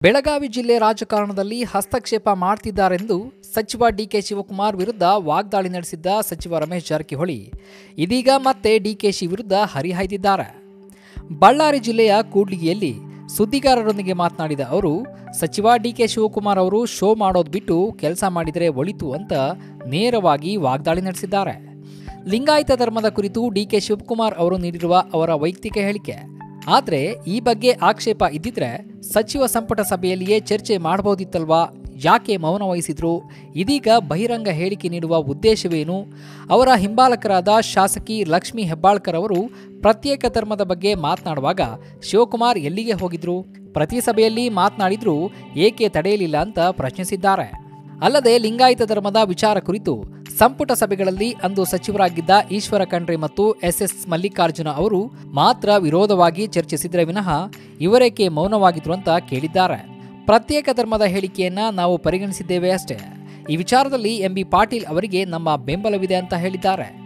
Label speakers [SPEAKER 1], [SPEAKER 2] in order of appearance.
[SPEAKER 1] ಬೆಳಗಾವಿ ಜಿಲ್ಲೆ ರಾಜಕಾರಣದಲ್ಲಿ ಹಸ್ತಕ್ಷೇಪ ಮಾಡ್ತಿದ್ದಾರೆಂದು ಸಚಿವ ಡಿಕೆ ಶಿವಕುಮಾರ್ ವಿರುದ್ಧ ವಾಗ್ದಾಳಿ ನಡೆಸಿದ್ದ ಸಚಿವ ರಮೇಶ್ ಜಾರಕಿಹೊಳಿ ಇದೀಗ ಮತ್ತೆ ಡಿಕೆಶಿ ವಿರುದ್ಧ ಹರಿಹಾಯ್ದಿದ್ದಾರೆ ಬಳ್ಳಾರಿ ಜಿಲ್ಲೆಯ ಕೂಡ್ಲಿಗಿಯಲ್ಲಿ ಸುದ್ದಿಗಾರರೊಂದಿಗೆ ಮಾತನಾಡಿದ ಅವರು ಸಚಿವ ಡಿಕೆ ಶಿವಕುಮಾರ್ ಅವರು ಶೋ ಮಾಡೋದು ಬಿಟ್ಟು ಕೆಲಸ ಮಾಡಿದರೆ ಒಳಿತು ಅಂತ ನೇರವಾಗಿ ವಾಗ್ದಾಳಿ ನಡೆಸಿದ್ದಾರೆ ಲಿಂಗಾಯತ ಧರ್ಮದ ಕುರಿತು ಡಿಕೆ ಶಿವಕುಮಾರ್ ಅವರು ನೀಡಿರುವ ಅವರ ವೈಯಕ್ತಿಕ ಹೇಳಿಕೆ ಆದರೆ ಈ ಬಗ್ಗೆ ಆಕ್ಷೇಪ ಇದ್ದಿದ್ರೆ ಸಚಿವ ಸಂಪುಟ ಸಭೆಯಲ್ಲಿಯೇ ಚರ್ಚೆ ಮಾಡಬಹುದಿತ್ತಲ್ವಾ ಯಾಕೆ ಮೌನ ವಹಿಸಿದ್ರು ಇದೀಗ ಬಹಿರಂಗ ಹೇಳಿಕೆ ನೀಡುವ ಉದ್ದೇಶವೇನು ಅವರ ಹಿಂಬಾಲಕರಾದ ಶಾಸಕಿ ಲಕ್ಷ್ಮೀ ಹೆಬ್ಬಾಳ್ಕರ್ ಅವರು ಪ್ರತ್ಯೇಕ ಧರ್ಮದ ಬಗ್ಗೆ ಮಾತನಾಡುವಾಗ ಶಿವಕುಮಾರ್ ಎಲ್ಲಿಗೆ ಹೋಗಿದ್ರು ಪ್ರತಿ ಸಭೆಯಲ್ಲಿ ಮಾತನಾಡಿದ್ರೂ ಏಕೆ ತಡೆಯಲಿಲ್ಲ ಅಂತ ಪ್ರಶ್ನಿಸಿದ್ದಾರೆ ಅಲ್ಲದೆ ಲಿಂಗಾಯತ ಧರ್ಮದ ವಿಚಾರ ಕುರಿತು ಸಂಪುಟ ಸಭೆಗಳಲ್ಲಿ ಅಂದು ಸಚಿವರಾಗಿದ್ದ ಈಶ್ವರ ಖಂಡ್ರೆ ಮತ್ತು ಎಸ್ಎಸ್ ಮಲ್ಲಿಕಾರ್ಜುನ ಅವರು ಮಾತ್ರ ವಿರೋಧವಾಗಿ ಚರ್ಚಿಸಿದ್ರೆ ವಿನಃ ಇವರೇಕೆ ಮೌನವಾಗಿದ್ರು ಅಂತ ಕೇಳಿದ್ದಾರೆ ಪ್ರತ್ಯೇಕ ಧರ್ಮದ ಹೇಳಿಕೆಯನ್ನ ನಾವು ಪರಿಗಣಿಸಿದ್ದೇವೆ ಅಷ್ಟೇ ಈ ವಿಚಾರದಲ್ಲಿ ಎಂಬಿ ಪಾಟೀಲ್ ಅವರಿಗೆ ನಮ್ಮ ಬೆಂಬಲವಿದೆ ಅಂತ ಹೇಳಿದ್ದಾರೆ